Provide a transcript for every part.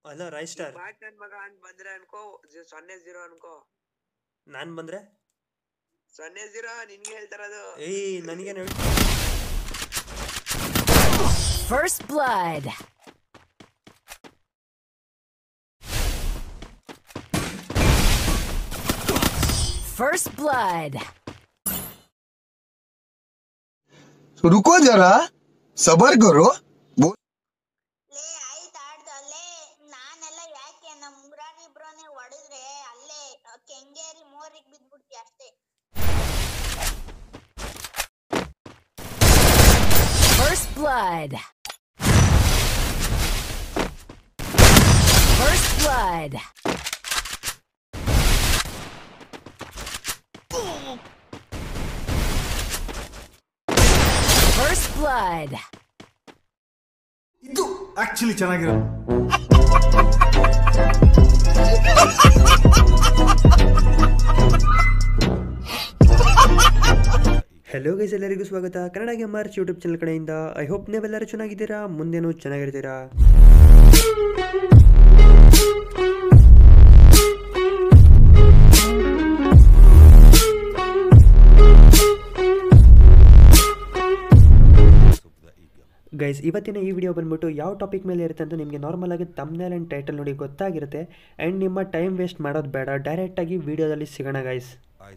ಅಲ್ಲ Rai star bot ನನ್ ಮಗ ಅಂತ ಬಂದ್ರೆ ಅನ್ಕೋ ಜಿ- ಸೊನ್ನೆ ಜೀರೋ ಅನ್ಕೋ ನಾನ್ ಬಂದ್ರೆ ಸೊನ್ನೆ ಜೀರೋ ನಿನ್ಗೆ ಹೇಳ್ತಾರದು ಏಯ್ ನನಗೇನು ಹೇಳಿ First blood. First blood. रुको जरा सबर करो ಲೇ ಆಯ್ತು ಆಡ್ದಲ್ಲೇ ನಾನೆಲ್ಲ ಯಾಕೆ ನಮ್ ಮುರಾರಿ ಬ್ರೋನೆ ಹೊಡೆದ್ರೆ ಅಲ್ಲೇ ಅ, ಕೆಂಗೇರಿ ಮೋರಿಗೆ ಬಿದ್ಬಿಡ್ತಿ ಅಷ್ಟೇ First blood. First blood. First blood. ಇದು ಆಕ್ಚುಲಿ ಚೆನ್ನಾಗಿರೋ ಹೆಲೋ ಗೈಸ್ ಎಲ್ಲರಿಗೂ ಸ್ವಾಗತ ಕನ್ನಡ ಗೇಮರ್ಸ್ ಯೂಟ್ಯೂಬ್ ಚಾನಲ್ ಕಡೆಯಿಂದ ಐ ಹೋಪ್ ನೀವೆಲ್ಲರೂ ಚೆನ್ನಾಗಿದ್ದೀರಾ ಮುಂದೇನು ಚೆನ್ನಾಗಿರ್ತೀರಾ ಗೈಸ್ ಇವತ್ತಿನ ಈ ವಿಡಿಯೋ ಬಂದ್ಬಿಟ್ಟು ಯಾವ ಟಾಪಿಕ್ ಮೇಲೆ ಇರುತ್ತೆ ಅಂತ ನಿಮಗೆ ನಾರ್ಮಲ್ ಆಗಿ ತಮ್ನೇಲ್ ಆ್ಯಂಡ್ ಟೈಟಲ್ ನೋಡಿ ಗೊತ್ತಾಗಿರುತ್ತೆ ಆ್ಯಂಡ್ ನಿಮ್ಮ ಟೈಮ್ ವೇಸ್ಟ್ ಮಾಡೋದು ಬೇಡ ಡೈರೆಕ್ಟಾಗಿ ವಿಡಿಯೋದಲ್ಲಿ ಸಿಗೋಣ ಗೈಸ್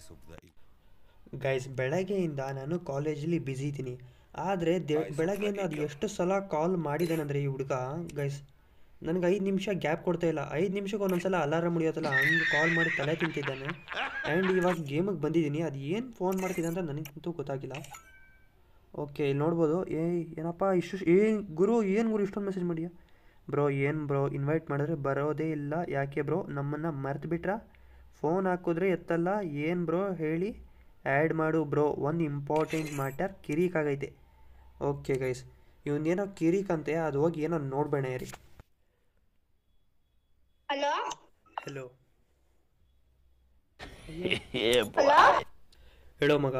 ಗೈಸ್ ಬೆಳಗ್ಗೆಯಿಂದ ನಾನು ಕಾಲೇಜಲ್ಲಿ ಬ್ಯುಸಿ ಇದ್ದೀನಿ ಆದರೆ ದೇ ಬೆಳಗ್ಗೆಯಿಂದ ಅದು ಎಷ್ಟು ಸಲ ಕಾಲ್ ಮಾಡಿದ್ದಾನಂದರೆ ಈ ಹುಡುಗ ಗೈಸ್ ನನಗೆ ಐದು ನಿಮಿಷ ಗ್ಯಾಪ್ ಕೊಡ್ತಾ ಇಲ್ಲ ಐದು ನಿಮಿಷಕ್ಕೆ ಒಂದೊಂದ್ಸಲ ಅಲಾರಾಮ್ ಹೊಡಿಯೋತಲ್ಲ ಹಂಗೆ ಕಾಲ್ ಮಾಡಿ ತಲೆ ತಿಂತಿದ್ದಾನೆ ಆ್ಯಂಡ್ ಇವಾಗ ಗೇಮಿಗೆ ಬಂದಿದ್ದೀನಿ ಅದು ಏನು ಫೋನ್ ಮಾಡ್ತಿದ್ದೆ ಅಂತ ನನಗಂತೂ ಗೊತ್ತಾಗಿಲ್ಲ ಓಕೆ ಇಲ್ಲಿ ನೋಡ್ಬೋದು ಏ ಏನಪ್ಪ ಇಷ್ಟು ಏ ಗುರು ಏನು ಗುರು ಇಷ್ಟೊಂದು ಮೆಸೇಜ್ ಮಾಡಿಯಾ ಬ್ರೋ ಏನು ಬ್ರೋ ಇನ್ವೈಟ್ ಮಾಡಿದ್ರೆ ಬರೋದೇ ಇಲ್ಲ ಯಾಕೆ ಬ್ರೋ ನಮ್ಮನ್ನು ಮರ್ತು ಬಿಟ್ರಾ ಫೋನ್ ಹಾಕಿದ್ರೆ ಎತ್ತಲ್ಲ ಏನು ಬ್ರೋ ಹೇಳಿ ಆ್ಯಡ್ ಮಾಡು ಬ್ರೋ ಒಂದು ಇಂಪಾರ್ಟೆಂಟ್ ಮ್ಯಾಟರ್ ಕಿರಿಕ್ ಆಗೈತೆ ಓಕೆ ಗೈಸ್ ಇವನ್ನೇನೋ ಕಿರಿಕ್ ಅಂತೆ ಅದು ಹೋಗಿ ಏನೋ ನೋಡ್ಬೇಡ ರೀ ಹಲೋ ಹಲೋ ಹಲೋ ಹೇಳೋ ಮಗ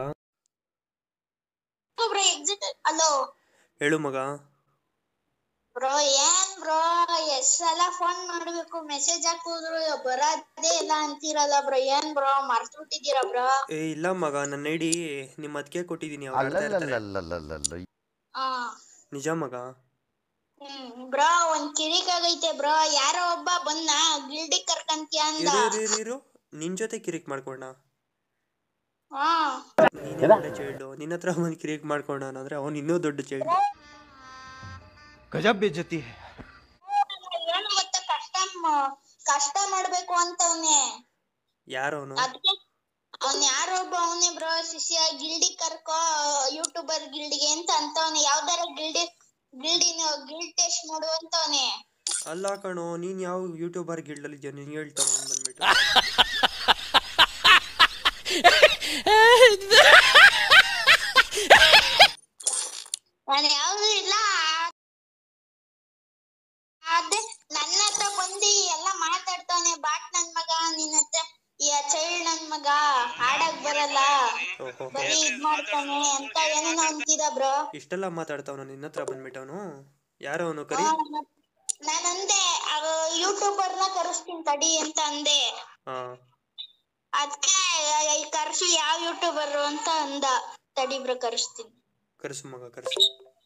ಬ್ರೋ ಎಕ್ಸಿಟ್ ಹಲೋ ಹೇಳು ಮಗ ಬ್ರೋ ಏನ್ ಬ್ರೋ ಎಷ್ಟ್ ಸಲ ಫೋನ್ ಮಾಡ್ಬೇಕು ಮೆಸೇಜ್ ಹಾಕಿದ್ರು ಬರೋದೇ ಇಲ್ಲ ಅಂತೀರಲ್ಲ ಬ್ರೋ ಏನ್ ಬ್ರೋ ಮರ್ತ್ ಬಿಟ್ಟಿದ್ದೀರಾ ಬ್ರೋ ಏ ಇಲ್ಲ ಮಗ ನನ್ನ ಐಡಿ ನಿಮ್ಮ ಅದಕ್ಕೆ ಕೊಟ್ಟಿದ್ದೀನಿ ಅವ್ರು ಆಡ್ತಾ ಇರ್ತಾರೆ. ಹಾ ನಿಜ ಮಗ ಹ್ಮ್ ಬ್ರೋ ಒಂದ್ ಕಿರಿಕ್ ಆಗೈತೆ ಬ್ರೋ ಯಾರೋ ಒಬ್ಬ ಬಂದ ಗಿಲ್ಡಿ ಕರ್ಕಂತೀಯ ಅಂದ ಇರು ಇರು ಇರು ಇರು ನಿನ್ನ ಜೊತೆ ಕಿರಿಕ್ ಮಾಡ್ಕೊಂಡ ಹಾ ನೀನೇ ಒಳ್ಳೆ ಚೈಲ್ಡು ನಿನ್ನ ಹತ್ರ ಒಂದು ಕಿರಿಕ್ ಮಾಡ್ಕೊಂಡ ಅಂದ್ರೆ ಅವ್ನು ಇನ್ನೂ ದೊಡ್ಡ ಚೈಲ್ಡ್ ಗಜಬ್ ಬೇಜತಿ ಏನು ಗೊತ್ತಾ ಕಷ್ಟ ಮ- ಕಷ್ಟ ಮಾಡ್ಬೇಕು ಅಂತವ್ನೆ ಯಾರು ಅವನು ಅದಕ್ಕೆ ಅವ್ನ್ ಯಾರೋ ಒಬ್ಬ ಅವನೇ ಬ್ರೋ ಶಿಷ್ಯ ಗಿಲ್ಡಿ ಕರ್ಕೋ ಯೂಟ್ಯೂಬರ್ ಗಿಲ್ಡಿಗೆ ಅಂತ ಅಂತವ್ನೆ ಯಾವ್ದಾರ ಗಿಲ್ಡಿ ಗಿಲ್ಡಿ ಗಿಲ್ಡ್ ಟೆಸ್ಟ್ ಮಾಡು ಅಂತವ್ನೆ ಅಲ್ಲ ಕಣೋ ನೀನ್ ಯಾವ ಯೂಟ್ಯೂಬರ್ ಗಿಲ್ಡಲ್ಲಿ ಇದೆಯಾ ನೀನು ಹೇಳ್ತಾನ ಅವ್ನು ಬಂದ್ಬಿಟ್ಟು ನಾನು ಯಾವ್ದು ಇಲ್ಲ ಅದೇ ನನ್ನ ಹತ್ರ ಬಂದು ಎಲ್ಲ ಮಾತಾಡ್ತಾವನೆ ಬಾಟ್ ನನ್ ಮಗ ನಿನ್ನ ಹತ್ರ ಈ ಚೈಲ್ಡ್ ನನ್ ಮಗ ಆಡಕ್ ಬರಲ್ಲ ಓಹೋ ಬರೀ ಇದ್ ಮಾಡ್ತಾನೆ ಅಂತ ಏನೇನೋ ಅಂತಿದ ಬ್ರೋ ಇಷ್ಟೆಲ್ಲ ಮಾತಾಡ್ತಾವನು ನಿನ್ನ ಹತ್ರ ಬಂದ್ಬಿಟ್ಟವನು ಯಾರು ಅವನು ಕರಿ ನಾನಂದೆ ಯೂಟ್ಯೂಬರ್ ನ ಕರೆಸ್ತೀನಿ ತಡಿ ಅಂತ ಅಂದೆ ಹಾ ಅದಕ್ಕೆ ಕರ್ಸಿ ಯಾವ ಯೂಟ್ಯೂಬರ್ ಅಂತ ಅಂದ ತಡಿ ಬ್ರೋ ಕರೆಸ್ತೀನಿ ಕರ್ಸು ಮಗ ಕರ್ಸು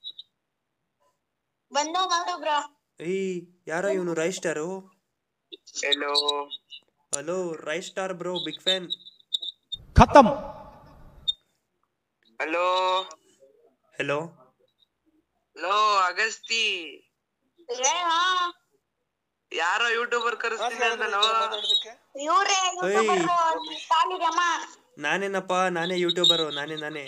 ಬಂದ ನೋಡು ಬ್ರೋ ಏಯ್ ಯಾರೋ ಇವನು Rai star hello hello Rai star bro big fan ಖತಮ್ ಹಲೋ ಹೆಲೋ ಹಲೋ ಅಗಸ್ತಿ ಹೇಳೋ ಯಾರೋ ಯೂಟ್ಯೂಬರ್ ಕರೆಸ್ತೀನಿ ಅಂದಲ್ಲೋ ಇವ್ರೇ ಯೂಟ್ಯೂಬರ್ ಕಾಲಿಗಮ್ಮ ನಾನೇನಪ್ಪ ನಾನೇ ಯೂಟ್ಯೂಬರು ನಾನೇ ನಾನೇ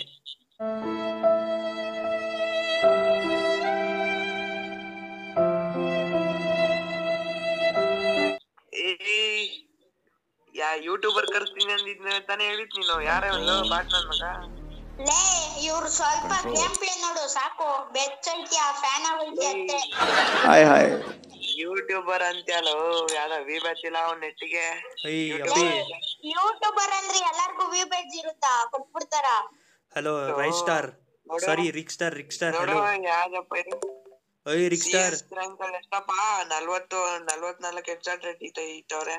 ಏಯ್ ಯಾ ಯೂಟ್ಯೂಬರ್ ಕರೆಸ್ತೀನಿ ಅಂದಿದ್ನ ತಾನೇ ಹೇಳಿದ್ ನೀನು ಯಾರೇ ಒಂದು ಬಾಟ್ ನನ್ ಮಗ ಲೇ ಇವ್ರು ಸ್ವಲ್ಪ ಗೇಮ್ ಪ್ಲೇ ನೋಡು ಸಾಕು ಬೆಚ್ಚೈತಿ ಆ ಫ್ಯಾನ್ ಆಗೈತಿ ಅಷ್ಟೇ ಯೂಟ್ಯೂಬರ್ ಅಂತ್ಯಲ್ಲೋ ಯಾವ್ದೋ ವಿ ಬತ್ತಿಲ್ಲ ಅವ್ನ ನೆಟ್ಟಿಗೆ ಏಯ್ ಅಬ್ಬಿ ಯೂಟ್ಯೂಬರ್ ಅಂದ್ರೆ ಎಲ್ಲಾರ್ಗು ವ್ಯೂ ಪೇಜ್ ಇರುತ್ತಾ ಕೊಟ್ಬಿಡ್ತಾರ hello Rai star sorry Rick star Rick star ನೋಡು ಹಲೋ ಯಾವ್ದಪ್ಪ ಇದು ಓಯ್ ರಿಕ್ ಸ್ಟಾರ್ ರ್ಯಾಂಕ್ ಅಲ್ಲಿ ಎಷ್ಟಪ್ಪ ನಲ್ವತ್ತು ನಲ್ವತ್ನಾಲ್ಕು ಹೆಡ್ ರೇಟ್ ಇತ್ತ ಇಟ್ಟವ್ರೆ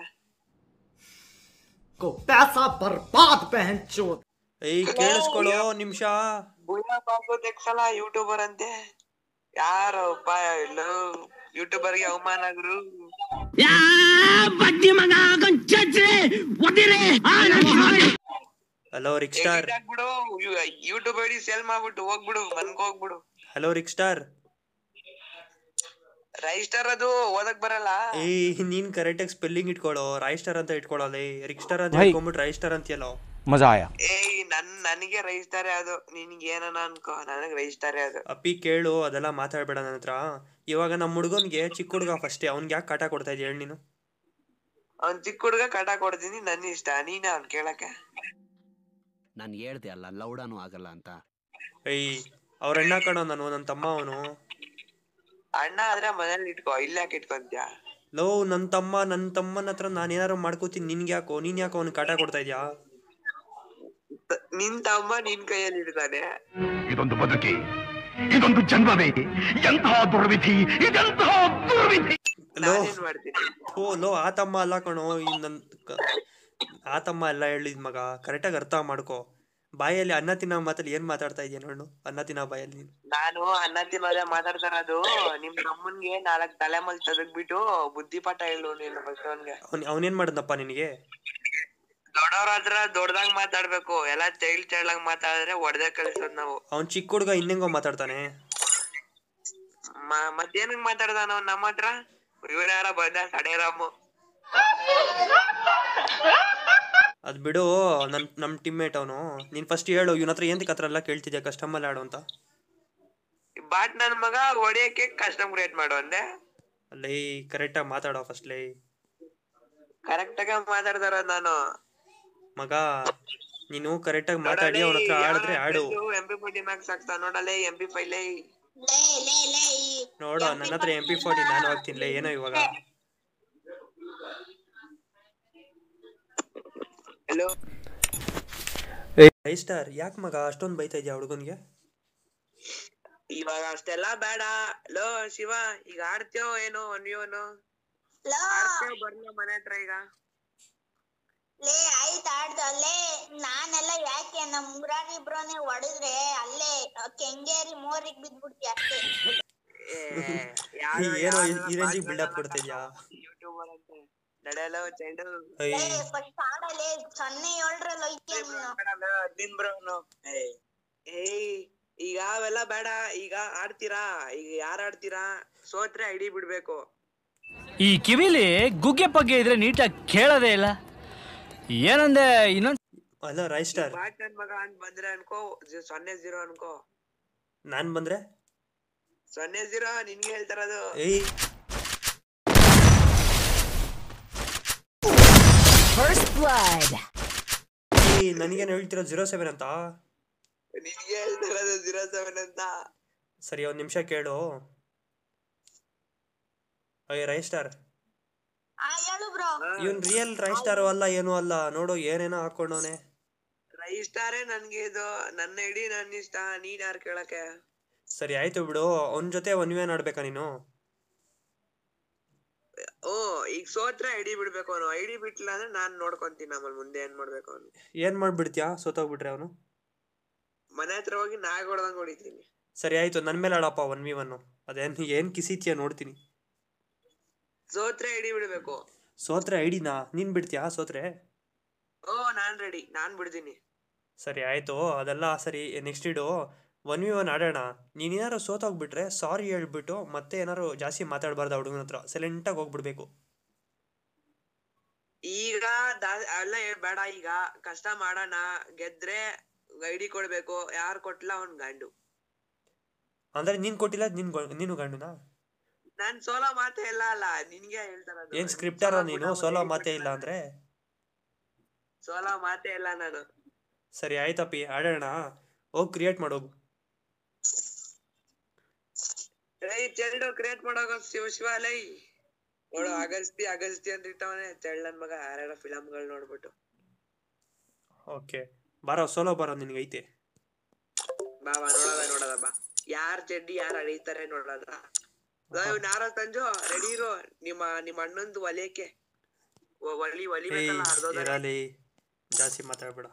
को पैसा बर्बाद पहन चोद ಏಯ್ ಕೇಳಿಸ್ಕೊಳ್ಳೋ ನಿಮಿಷ ಬುಯ್ಯ ಬಾಬು ತೆಗ್ಸಲ್ಲ ಯೂಟ್ಯೂಬರ್ ಅಂತೆ ಯಾರಪ್ಪ ಎಲ್ಲೋ ಯೂಟ್ಯೂಬರ್ಗೆ ಅವಮಾನ ಆಗ್ರು ಹಲೋ ರಿಕ್ ಸ್ಟಾರ್ ಬಿಡು ಯೂಟ್ಯೂಬ್ ಐಡಿ ಸೇಲ್ ಮಾಡ್ಬಿಟ್ಟು ಹೋಗ್ಬಿಡು ಮನ್ಗ್ ಹೋಗ್ಬಿಡು ಹಲೋ ರಿಕ್ ಸ್ಟಾರ್ ರೈಸ್ಟರ್ ಅದು ಓದಕ್ ಬರಲ್ಲ ಏಯ್ ನೀನ್ ಕರೆಕ್ಟಾಗಿ ಸ್ಪೆಲ್ಲಿಂಗ್ ಇಟ್ಕೊಳ್ಳೋ ರೈಸ್ಟರ್ ಅಂತ ಇಟ್ಕೊಳ್ಳೋಲ್ಲ ರಿಕ್ ಸ್ಟಾರ್ ಅಂತ ಭಾಯ್. ಇಟ್ಕೊಂಡ್ಬಿಟ್ಟು ರೈಸ್ಟರ್ ಅಂತೀಯಲ್ಲೋ मजा आया ಏಯ್ ನನ್ ನನಗೆ ರೈಸ್ತಾರೆ ಅದು ನಿನ್ಗೆ ಏನನ ಅನ್ಕೋ ನನಗ್ ರೈಸ್ತಾರೆ ಅದು ಅಪ್ಪಿ ಕೇಳು ಅದೆಲ್ಲ ಮಾತಾಡ್ಬೇಡ ನನ್ನ ಹತ್ರ ಇವಾಗ ನಮ್ಮ ಹುಡುಗನ್ಗೆ ಚಿಕ್ಕ ಹುಡುಗ ಫಸ್ಟೇ ಅವ್ನ್ಗೆ ಯಾಕೆ ಕಾಟ ಕೊಡ್ತಾ ಇದೀಯ ಹೇಳಿ ನೀನು ಅವ್ನ್ ಚಿಕ್ಕ ಹುಡ್ಗ ಕಟ ಕೊಡ್ತೀನಿ ನನ್ ಇಷ್ಟ ನೀನೇ ಅವ್ನ್ ಕೇಳಕ್ಕೆ ನಾನು ಹೇಳ್ದೆ ಅಲ್ಲ ಲೌಡಾನು ಆಗಲ್ಲ ಅಂತ ಏಯ್ ಅವ್ರ ಅಣ್ಣ ಕಣೋ ನಾನು ನನ್ನ ತಮ್ಮ ಅವನು ಅಣ್ಣ ಆದ್ರೆ ಮನೇಲಿ ಇಟ್ಕೋ ಇಲ್ಲ ಯಾಕೆ ಇಟ್ಕೊಂತ್ಯ ಲೋ ನನ್ನ ತಮ್ಮ ನನ್ನ ತಮ್ಮನ ಹತ್ರ ನಾನು ಏನಾರು ಮಾಡ್ಕೋತೀನಿ ನಿನ್ಗೆ ಯಾಕೋ ನೀನ್ ಯಾಕೋ ಅವ್ನಿಗೆ ಕಾಟ ಕೊಡ್ತಾ ಇದೀಯಾ ತ- ನಿನ್ ತಮ್ಮ ನಿನ್ ಕೈಯಲ್ಲಿ ಇಡ್ತಾನೆ ಇದೊಂದು ಬದುಕಿ ಇದೊಂದು ಜನ್ಮವೇ ಎಂತಹ ದುರ್ವಿಧಿ ಇದೆಂತಹ ದುರ್ವಿಧಿ ಲೋ ನಾನೇನ್ ಮಾಡ್ತೀನಿ ಓ ಲೋ ಆ ತಮ್ಮ ಅಲ್ಲ ಕಣೋ ಇನ್ ನನ್ ಕ- ಆ ತಮ್ಮ ಎಲ್ಲ ಹೇಳಿದ್ ಮಗ ಕರೆಕ್ಟಾಗಿ ಅರ್ಥ ಮಾಡ್ಕೋ ಬಾಯಲ್ಲಿ ಅನ್ನ ತಿನ್ನೋ ಮಾತಲ್ಲಿ ಏನ್ ಮಾತಾಡ್ತಾ ಇದೀಯ ನೋಡು ಅನ್ನ ತಿನ್ನೋ ಬಾಯಲ್ಲಿ ನೀನು ನಾನು ಅನ್ನ ತಿನ್ನೋದೇ ಮಾತಾಡ್ತಾರದು ನಿಮ್ ತಮ್ಮನ್ಗೆ ನಾಲ್ಕ್ ತಲೆ ಮಲ್ ತೆಗೆದ್ಬಿಟ್ಟು ಬುದ್ಧಿ ಪಾಠ ಹೇಳು ನೀನು ಫಸ್ಟ್ ಅವ್ನ್ಗೆ ಅವ್ನ್ ಅವನೇನ್ ಮಾಡಿದ್ನಪ್ಪ ನಿನಗೆ ದೊಡ್ಡವ್ರ ಹತ್ರ ದೊಡ್ಡದಾಗ್ ಮಾತಾಡ್ಬೇಕು ಎಲ್ಲಾ ಚೈಲ್ಡ್ ಚೈಲ್ಡ್ ಆಗಿ ಮಾತಾಡಿದ್ರೆ ಒಡೆದೇ ಕಳಿಸೋದ್ ನಾವು ಅವ್ನ್ ಚಿಕ್ಕ ಹುಡುಗ ಇನ್ನೆಂಗೋ ಮಾತಾಡ್ತಾನೆ ಮ- ಮತ್ತೇನಕ್ ಮಾತಾಡ್ದ ನಾವ್ ನಮ್ಮ ಹತ್ರ ಇವ್ರ ಯಾರ ಬಂದ ಸಡೇರಾಮು ಅದ್ ಬಿಡು ನನ್ ನಮ್ ಟೀಮ್ಮೇಟ್ ಅವನು ನೀನ್ ಫಸ್ಟ್ ಹೇಳು ಇವನ ಹತ್ರ ಏನ್ ಹತ್ರ ಎಲ್ಲ ಕೇಳ್ತಿದ್ಯಾ ಕಸ್ಟಮರ್ ಆಡು ಅಂತ ಬಾಟ್ ನನ್ ಮಗ ಹೊಡಿಯಕ್ಕೆ ಕಸ್ಟಮ್ ಕ್ರಿಯೇಟ್ ಮಾಡು ಅಂದೆ ಅಲ್ಲೇ ಕರೆಕ್ಟಾಗಿ ಮಾತಾಡೋ ಫಸ್ಟ್ ಲೇ ಕರೆಕ್ಟ್ ಆಗಿ ಮಾತಾಡ್ತಾರ ನಾನು ಮಗ ನೀನು ಕರೆಕ್ಟಾಗಿ ಮಾತಾಡಿ ಅವನ ಹತ್ರ ಆಡಿದ್ರೆ ಆಡು ಎಂ ಪಿ ಫೋರ್ಟಿ ಮ್ಯಾಕ್ಸ್ ಆಗ್ತಾ ನೋಡಲೇ ಎಂ ಪಿ ಫೈವ್ ಲೇ ಲೇ ಲೇ ಲೇ ಈ ನೋಡು ನನ್ನ ಹತ್ರ ಎಂ ಪಿ ಫೋರ್ಟಿ ನಾನು ಹಾಕ್ತೀನಿ ಏನೋ ಇವಾಗ ಹಲೋ ಫೈವ್ ಸ್ಟಾರ್ ಯಾಕೆ ಮಗ ಅಷ್ಟೊಂದು ಬೈತಾ ಇದೆಯಾ ಹುಡುಗನ್ಗೆ ಇವಾಗ ಅಷ್ಟೆಲ್ಲಾ ಬೇಡ ಲೋ ಶಿವ ಈಗ ಆಡ್ತೇವೋ ಏನೋ ಒನ್ ಯು ಒನ್ ಲೋ ಆಡ್ತೇವ್ ಬರ್ಲ ಮನೆ ಹತ್ರ ಈಗ ಲೇ ಆಯ್ತ್ ಆಡ್ದ ಲೇ ನಾನೆಲ್ಲ ಯಾಕೆ ನಮ್ ಮುರಾರಿ ಬ್ರೋನೆ ಹೊಡೆದ್ರೆ ಅಲ್ಲೇ ಕೆಂಗೇರಿ ಮೋರಿಗ್ ಬಿದ್ಬಿಡ್ತಿ ಅಷ್ಟೇ ಏನೋ ಈ- ಈ ರೇಂಜಿಗೆ ಬಿಲ್ಡಪ್ ಕೊಡ್ತಾ ಇದ್ಯಾ ಯೂಟ್ಯೂಬರ್ ಅಂತ ನಡೆಯಲ್ಲ ಚೈಲ್ಡ್ ಐ ಲೇ ಫಸ್ಟ್ ಆಡಲೇ ಸೊನ್ನೆ ಏಳ್ರಲ್ಲಿ ಹೋಯ್ತೀಯ ನೀನು ಹದ್ದಿನ್ ಬ್ರೋ ಏಯ್ ಈಗ ಅವೆಲ್ಲ ಬೇಡ ಈಗ ಆಡ್ತೀರಾ ಈಗ ಯಾರ್ ಆಡ್ತೀರಾ ಸೋತ್ರೆ ಐಡಿ ಬಿಡ್ಬೇಕು ಈ ಕಿವಿಲಿ ಗುಗ್ಗೆ ಪಗ್ಗೆ ಇದ್ರೆ ನೀಟಾಗಿ ಕೇಳೋದೇ ಇಲ್ಲ ಏನಂದೆ ಇನ್ನೊಂದ್ ಅಲ್ಲ ರೈ ಸ್ಟಾರ್ ಬಾಟ್ ನನ್ ಮಗ ಅಂತ ಬಂದ್ರೆ ಅನ್ಕೋ ಜಿ- ಸೊನ್ನೆ ಜೀರೋ ಅನ್ಕೋ ನಾನ್ ಬಂದ್ರೆ ಸೊನ್ನೆ ಜೀರೋ ನಿನ್ಗೆ ಹೇಳ್ತಾರದು ಏಯ್ First blood. ಏಯ್ ನನಗೇನು ಹೇಳ್ತಿರೋ ಜೀರೋ ಸೆವೆನ್ ಅಂತ ನಿನ್ಗೆ ಹೇಳ್ತಾರದು ಜೀರೋ ಸೆವೆನ್ ಅಂತ ಸರಿ ಒಂದ್ ನಿಮಿಷ ಕೇಳು ಅಯ್ಯ ರೈ ಸ್ಟಾರ್ ಆ ಹೇಳು ಬ್ರೋ ಇವನ್ ರಿಯಲ್ ರೈ ಸ್ಟಾರ್ ಅಲ್ಲ ಏನು ಅಲ್ಲ ನೋಡು ಏನೇನೋ ಹಾಕೊಂಡವನೆ ಇಷ್ಟಾರೆ ನನ್ಗೆ ಇದು ನನ್ನ ಐಡಿ ನನ್ ಇಷ್ಟ ನೀನ್ ಯಾರ್ ಕೇಳಕ್ಕೆ ಸರಿ ಆಯ್ತು ಬಿಡು ಅವನ್ ಜೊತೆ ಒನ್ ವೇ ಆಡ್ಬೇಕಾ ನೀನು ಓ ಈಗ ಸೋತ್ರೆ ಐಡಿ ಬಿಡ್ಬೇಕು ಅವನು ಐಡಿ ಬಿಟ್ಲ ಅಂದ್ರೆ ನಾನ್ ನೋಡ್ಕೊಂತೀನಿ ಆಮೇಲೆ ಮುಂದೆ ಏನ್ ಮಾಡ್ಬೇಕು ಅವನು ಏನ್ ಮಾಡ್ಬಿಡ್ತೀಯಾ ಸೋತೋಗ್ಬಿಟ್ರೆ ಅವನು ಮನೆ ಹತ್ರ ಹೋಗಿ ನಾಗ್ ಹೊಡ್ದಂಗ್ ಹೊಡಿತೀನಿ ಸರಿ ಆಯ್ತು ನನ್ ಮೇಲೆ ಆಡಪ್ಪ ಒನ್ ವಿ ಒನ್ ಅದೇನ್ ಏನ್ ಕಿಸಿತ್ಯಾ ನೋಡ್ತೀನಿ ಸೋತ್ರೆ ಐಡಿ ಬಿಡ್ಬೇಕು ಸೋತ್ರೆ ಐಡಿನಾ ನೀನ್ ಬಿಡ್ತೀಯಾ ಸೋತ್ರೆ ಓ ನಾನ್ ರೆಡಿ ನಾನ್ ಬಿಡ್ತೀನಿ ಸರಿ ಆಯ್ತು ಅದೆಲ್ಲ ಸರಿ ನೆಕ್ಸ್ಟ್ ಇಡು ಒನ್ ವಿ ಒನ್ ಆಡೋಣ ನೀನೇನಾರು ಸೋತೋಗ್ಬಿಟ್ರೆ ಸಾರಿ ಹೇಳ್ಬಿಟ್ಟು ಮತ್ತೆ ಏನಾರು ಜಾಸ್ತಿ ಮಾತಾಡಬಾರ್ದು ಹುಡುಗನ ಹತ್ರ ಸೈಲೆಂಟಾಗಿ ಹೋಗ್ಬಿಡ್ಬೇಕು ಈಗ ದಾ- ಎಲ್ಲ ಹೇಳ್ ಬೇಡ ಈಗ ಕಷ್ಟ ಮಾಡೋಣ ಗೆದ್ರೆ ಐಡಿ ಕೊಡ್ಬೇಕು ಯಾರ್ ಕೊಟ್ಲ ಅವ್ನ್ ಗಂಡು ಅಂದ್ರೆ ನೀನ್ ಕೊಟ್ಟಿಲ್ಲ ನೀನ್ ಗೊ- ನೀನು ಗಂಡುನಾ ನಾನ್ ಸೋಲೋ ಮಾತೇ ಇಲ್ಲ ಅಲ್ಲ ನಿನ್ಗೆ ಹೇಳ್ತಾರದು ಏನ್ ಸ್ಕ್ರಿಪ್ಟರ ನೀನು ಸೋಲೋ ಮಾತೇ ಇಲ್ಲ ಅಂದ್ರೆ ಸೋಲೋ ಮಾತೇ ಇಲ್ಲ ನಾನು ಸರಿ ಆಯ್ತಪ್ಪಿ ಆಡೋಣ ಹೋಗಿ ಕ್ರಿಯೇಟ್ ಮಾಡೋಗು ಏಯ್ ಚೆಲ್ಡು ಕ್ರಿಯೇಟ್ ಮಾಡೋಗ ಶಿವ ಶಿವ ಲೈ ನೋಡು ಅಗಸ್ತಿ ಅಗಸ್ತಿ ಅಂತ ಇಟ್ಟವನೆ ಚೆಳ್ಳನ್ ಮಗ ಯಾರ್ಯಾರ ಫಿಲಮ್ಗಳು ನೋಡ್ಬಿಟ್ಟು ಓಕೆ ಬಾರೋ ಸೋಲೋ ಬಾರೋ ನಿನ್ಗೈತೆ ಬಾ ಬಾ ನೋಡದ ನೋಡದ ಬಾ ಯಾರ್ ಚಡ್ಡಿ ಯಾರ್ ಅಳಿತಾರೆ ನೋಡದ ಇವ್ನ್ ಯಾರೋ ಸಂಜು ರೆಡಿ ಇರು ನಿಮ್ಮ ನಿಮ್ಮ ಅಣ್ಣಂದು ಒಲೆಯಕ್ಕೆ ಒ- ಒಲಿ ಒಲಿಬೇಕಲ್ಲ ಅರ್ಧೋದ ಇರಲಿ ಜಾಸ್ತಿ ಮಾತಾಡ್ಬೇಡ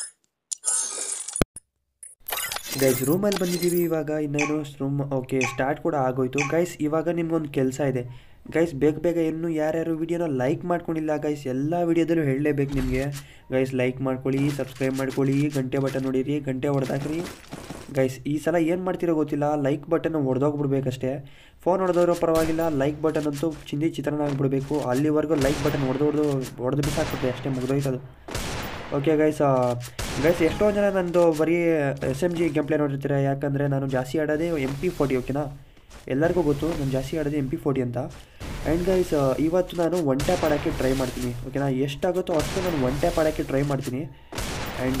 ಗೈಸ್ ರೂಮಲ್ಲಿ ಬಂದಿದ್ದೀವಿ ಇವಾಗ ಇನ್ನೇನು ರೂಮ್ ಓಕೆ ಸ್ಟಾರ್ಟ್ ಕೂಡ ಆಗೋಯ್ತು ಗೈಸ್ ಇವಾಗ ನಿಮ್ಗೊಂದು ಕೆಲಸ ಇದೆ ಗೈಸ್ ಬೇಗ ಬೇಗ ಇನ್ನು ಯಾರ್ಯಾರು ವಿಡಿಯೋನ ಲೈಕ್ ಮಾಡ್ಕೊಂಡಿಲ್ಲ ಗೈಸ್ ಎಲ್ಲ ವಿಡಿಯೋದಲ್ಲೂ ಹೇಳಲೇಬೇಕು ನಿಮಗೆ ಗೈಸ್ ಲೈಕ್ ಮಾಡ್ಕೊಳ್ಳಿ ಸಬ್ಸ್ಕ್ರೈಬ್ ಮಾಡ್ಕೊಳ್ಳಿ ಗಂಟೆ ಬಟನ್ ನೋಡಿರಿ ಗಂಟೆ ಹೊಡೆದಾಕ್ರಿ ಗೈಸ್ ಈ ಸಲ ಏನು ಮಾಡ್ತಿರೋ ಗೊತ್ತಿಲ್ಲ ಲೈಕ್ ಬಟನ್ ಹೊಡೆದೋಗ್ಬಿಡ್ಬೇಕಷ್ಟೇ ಫೋನ್ ಹೊಡೆದೋರೋ ಪರವಾಗಿಲ್ಲ ಲೈಕ್ ಬಟನ್ ಅಂತೂ ಚಿಂದಿ ಚಿತ್ರಾನ್ನ ಆಗಿಬಿಡ್ಬೇಕು ಅಲ್ಲಿವರೆಗೂ ಲೈಕ್ ಬಟನ್ ಹೊಡೆದು ಹೊಡೆದು ಹೊಡೆದು ಬಿಸಾಕ್ಬಿಟ್ಟೆ ಅಷ್ಟೇ ಮುಗ್ದೋಯ್ತದು ಓಕೆ ಗೈಸ್ ಗೈಸ್ ಎಷ್ಟೋ ಜನ ನಂದು ಬರೀ S M G game play ನೋಡಿರ್ತೀರ ಯಾಕಂದರೆ ನಾನು ಜಾಸ್ತಿ ಆಡೋದೇ ಎಮ್ ಪಿ ಫೋರ್ಟಿ ಓಕೆನಾ ಎಲ್ಲರಿಗೂ ಗೊತ್ತು ನಾನು ಜಾಸ್ತಿ ಆಡೋದೇ ಎಮ್ ಪಿ ಫೋರ್ಟಿ ಅಂತ ಆ್ಯಂಡ್ ಗೈಸ್ ಇವತ್ತು ನಾನು ಒನ್ ಟ್ಯಾಪ್ ಆಡೋಕ್ಕೆ ಟ್ರೈ ಮಾಡ್ತೀನಿ ಓಕೆನಾ ಎಷ್ಟಾಗುತ್ತೋ ಅಷ್ಟು ನಾನು ಒನ್ ಟ್ಯಾಪ್ ಆಡೋಕ್ಕೆ ಟ್ರೈ ಮಾಡ್ತೀನಿ ಆ್ಯಂಡ್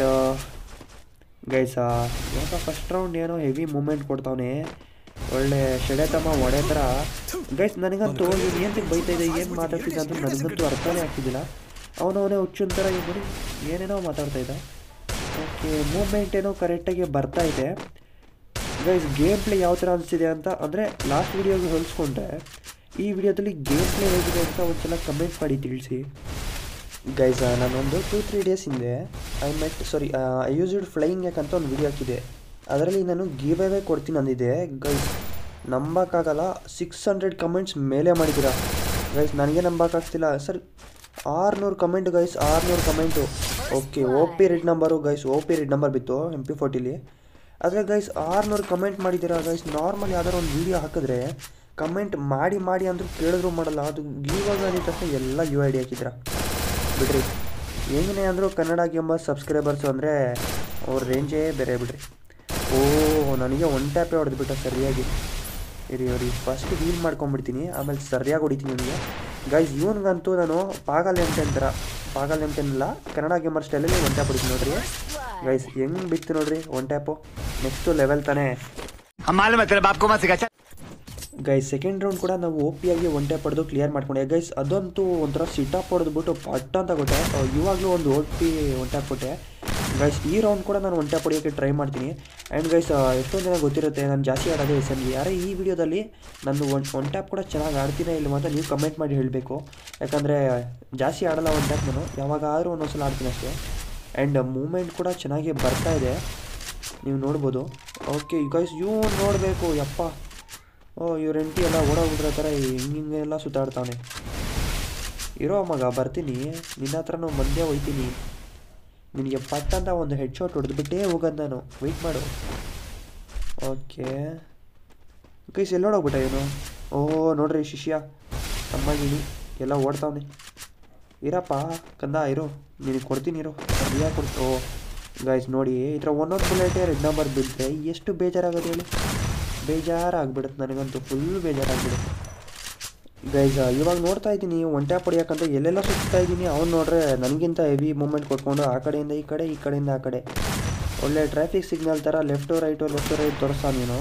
ಗೈಸ್ ಇವಾಗ ಫಸ್ಟ್ ರೌಂಡ್ ಏನೋ ಹೆವಿ ಮೂಮೆಂಟ್ ಕೊಡ್ತಾವನೆ ಒಳ್ಳೆ ಶೆಡೆತಮ್ಮ ಒಡೆ ಥರ ಗೈಸ್ ನನಗಂತೂ ಇವ್ನು ಏನು ಬೈತಾ ಇದೆ ಏನು ಮಾತಾಡ್ತಿದ್ದ ಅಂತ ನನಗಂತೂ ಅರ್ಥನೇ ಆಗ್ತಿದ್ದಿಲ್ಲ ಅವನವನೇ ಹುಚ್ಚಿನ ಥರ ಇವ್ ನೋಡಿ ಏನೇನೋ ಮಾತಾಡ್ತಾ ಇದ್ದ ಓಕೆ ಮೂಮೆಂಟ್ ಏನೋ ಕರೆಕ್ಟಾಗಿ ಬರ್ತಾ ಇದೆ ಗೈಸ್ ಗೇಮ್ ಪ್ಲೇ ಯಾವ ಥರ ಅನಿಸ್ತಿದೆ ಅಂತ ಅಂದರೆ ಲಾಸ್ಟ್ ವೀಡಿಯೋಗೆ ಹೋಲಿಸ್ಕೊಂಡ್ರೆ ಈ ವಿಡಿಯೋದಲ್ಲಿ ಗೇಮ್ ಪ್ಲೇ ಹೇಗಿದೆ ಅಂತ ಒಂದ್ಸಲ ಕಮೆಂಟ್ ಮಾಡಿ ತಿಳಿಸಿ ಗೈಸ್ ನಾನೊಂದು ಟೂ ತ್ರೀ ಡೇಸ್ ಹಿಂದೆ I met sorry I used flying ಯಾಕ್ ಅಂತ ಒಂದು ವಿಡಿಯೋ ಹಾಕಿದೆ ಅದರಲ್ಲಿ ನಾನು ಗಿವ್ ಅವೇ ಕೊಡ್ತೀನಿ ಅಂದಿದ್ದೆ ಗೈಸ್ ನಂಬಕ್ಕಾಗಲ್ಲ ಸಿಕ್ಸ್ ಹಂಡ್ರೆಡ್ ಕಮೆಂಟ್ಸ್ ಮೇಲೆ ಮಾಡಿದ್ದೀರಾ ಗೈಸ್ ನನಗೆ ನಂಬಕ್ಕಾಗ್ತಿಲ್ಲ ಸರ್ ಆರುನೂರು ಕಮೆಂಟ್ ಗೈಸ್ ಆರುನೂರು comment okay O P red number guys O P red number ಬಿತ್ತು ಎಮ್ ಪಿ ಫೋರ್ಟಿಲಿ ಆದರೆ ಗೈಸ್ ಆರುನೂರು ಕಮೆಂಟ್ ಮಾಡಿದ್ದೀರಾ ಗೈಸ್ ನಾರ್ಮಲ್ ಯಾವ್ದಾರು ಒಂದು ವೀಡಿಯೋ ಹಾಕಿದ್ರೆ ಕಮೆಂಟ್ ಮಾಡಿ ಮಾಡಿ ಅಂದರೂ ಕೇಳಿದ್ರು ಮಾಡಲ್ಲ ಅದು ಗಿವ್ ಅಂದಿದ ತಕ್ಷಣ ಎಲ್ಲ ಯು ಐ ಡಿ ಹಾಕಿದ್ದೀರಾ ಬಿಡ್ರಿ ಹೆಂಗನೇ ಅಂದರೂ ಕನ್ನಡ ಎಂಬ ಸಬ್ಸ್ಕ್ರೈಬರ್ಸು ಅಂದರೆ ಅವ್ರ ರೇಂಜೇ ಬೇರೆ ಬಿಡ್ರಿ ಓ ನನಗೆ ಒನ್ ಟ್ಯಾಪೇ ಹೊಡೆದ್ಬಿಟ್ಟ ಸರಿಯಾಗಿ ಇರಿ ಇರಿ ಫಸ್ಟ್ ಹೀಲ್ ಮಾಡ್ಕೊಂಬಿಡ್ತೀನಿ ಆಮೇಲೆ ಸರಿಯಾಗಿ ಹೊಡಿತೀನಿ ನನಗೆ ಗೈಸ್ ಇವನಿಗಂತೂ ನಾನು ಪಾಗಲ್ ಎಮ್ ಟೆನ್ ಥರ ಪಾಗಲ್ ಎಮ್ ಟೆನ್ ಇಲ್ಲ ಕನ್ನಡ ಗೇಮರ್ ಸ್ಟೈಲಲ್ಲಿ ಒನ್ ಟ್ಯಾಪ್ ಹೊಡಿತೀನಿ ನೋಡ್ರಿ ಗೈಸ್ ಹೆಂಗೆ ಬಿತ್ತು ನೋಡ್ರಿ ಒನ್ ಟ್ಯಾಪು ನೆಕ್ಸ್ಟು ಲೆವೆಲ್ ತಾನೇ ಗೈಸ್ ಸೆಕೆಂಡ್ ರೌಂಡ್ ಕೂಡ ನಾವು ಓ ಪಿ ಆಗಿ ಒನ್ ಟ್ಯಾಪ್ ಹೊಡೆದು ಕ್ಲಿಯರ್ ಮಾಡ್ಕೊಂಡೆ ಗೈಸ್ ಅದಂತೂ ಒಂಥರ ಸಿಟಪ್ ಹೊಡೆದ್ಬಿಟ್ಟು ಪಟ್ ಅಂತ ಕೊಟ್ಟೆ ಅಹ್, ಇವಾಗಲೂ ಒಂದು ಓ ಪಿ ಒನ್ ಟ್ಯಾಪ್ ಕೊಟ್ಟೆ ಗೈಸ್ ಈ ರೌಂಡ್ ಕೂಡ ನಾನು ಒನ್ ಟ್ಯಾಪ್ ಹೊಡಿಯೋಕ್ಕೆ ಟ್ರೈ ಮಾಡ್ತೀನಿ ಆ್ಯಂಡ್ ಗೈಸ್ ಎಷ್ಟೊಂದು ಜನ ಗೊತ್ತಿರುತ್ತೆ ನಾನು ಜಾಸ್ತಿ ಆಡೋದೇ ಎಸ್ ಎಮ್ ಜಿ ಯಾರೇ ಈ ವಿಡಿಯೋದಲ್ಲಿ ನಂದು ಒನ್ ಒನ್ ಟ್ಯಾಪ್ ಕೂಡ ಚೆನ್ನಾಗಿ ಆಡ್ತೀನಾ ಇಲ್ಲ ಅಂತ ನೀವು ಕಮೆಂಟ್ ಮಾಡಿ ಹೇಳಬೇಕು ಯಾಕಂದರೆ ಜಾಸ್ತಿ ಆಡಲ್ಲ ಒನ್ ಟ್ಯಾಪ್ ನಾನು ಯಾವಾಗಾದರೂ ಒಂದೊಂದ್ಸಲ ಆಡ್ತೀನಿ ಅಷ್ಟೇ ಆ್ಯಂಡ್ ಮೂಮೆಂಟ್ ಕೂಡ ಚೆನ್ನಾಗಿ ಬರ್ತಾ ಇದೆ ನೀವು ನೋಡ್ಬೋದು ಓಕೆ ಗೈಸ್ ಇವ್ ನೋಡಬೇಕು ಯಪ್ಪ ಓ ಇವ್ರ ಹೆಂಡತಿ ಎಲ್ಲ ಓಡೋಗ್ಬಿಟ್ರೆ ಥರ ಹಿಂಗೆ ಹಿಂಗೆಲ್ಲ ಸುತ್ತಾಡ್ತಾವನೆ ಇರೋ ಮಗ ಬರ್ತೀನಿ ನಿನ್ನ ಹತ್ರನೂ ಮಂದ್ಯ ಹೋಯ್ತೀನಿ ನಿನಗೆ ಪಟ್ ಅಂತ ಒಂದು ಹೆಡ್ ಶಾಟ್ ಹೊಡೆದ್ಬಿಟ್ಟೇ ಹೋಗೋದು ನಾನು ವೆಯ್ಟ್ ಮಾಡು ಓಕೆ ಗೈಸ್ ಎಲ್ಲೋಡೋಗ್ಬಿಟ್ಟ ಇವನು ಓಹೋ ನೋಡ್ರಿ ಶಿಷ್ಯ ಅಮ್ಮಾಗಿನಿ ಎಲ್ಲ ಓಡ್ತಾವನೆ ಇರಪ್ಪ ಕಂದ ಇರು ನಿನಗೆ ಕೊಡ್ತೀನಿ ಇರು ಸರಿಯಾಗಿ ಕೊಡ್ತು ಓ ಗೈಸ್ ನೋಡಿ ಈ ಥರ ಒಂದೊಂದು ಬುಲೆಟೇ ರೆಡ್ ನಂಬರ್ ಬಿದ್ದರೆ ಎಷ್ಟು ಬೇಜಾರಾಗೋದು ಹೇಳಿ ಬೇಜಾರಾಗ್ಬಿಡುತ್ತೆ ನನಗಂತೂ ಫುಲ್ ಬೇಜಾರಾಗ್ಬಿಡುತ್ತೆ ಗೈಸ್ ಇವಾಗ ನೋಡ್ತಾ ಇದ್ದೀನಿ ಒನ್ ಟ್ಯಾಪ್ ಹೊಡಿಯೋಕ್ಕಂತ ಎಲ್ಲೆಲ್ಲ ಸುತ್ತಾ ಇದ್ದೀನಿ ಅವ್ನು ನೋಡ್ರೆ ನನಗಿಂತ ಹೆವಿ ಮೂಮೆಂಟ್ ಕೊಟ್ಕೊಂಡು ಆ ಕಡೆಯಿಂದ ಈ ಕಡೆ ಈ ಕಡೆಯಿಂದ ಆ ಕಡೆ ಒಳ್ಳೆ ಟ್ರಾಫಿಕ್ ಸಿಗ್ನಲ್ ಥರ ಲೆಫ್ಟು ರೈಟು ಲೆಫ್ಟು ರೈಟ್ ತೋರಿಸ್ತಾ ನೀನು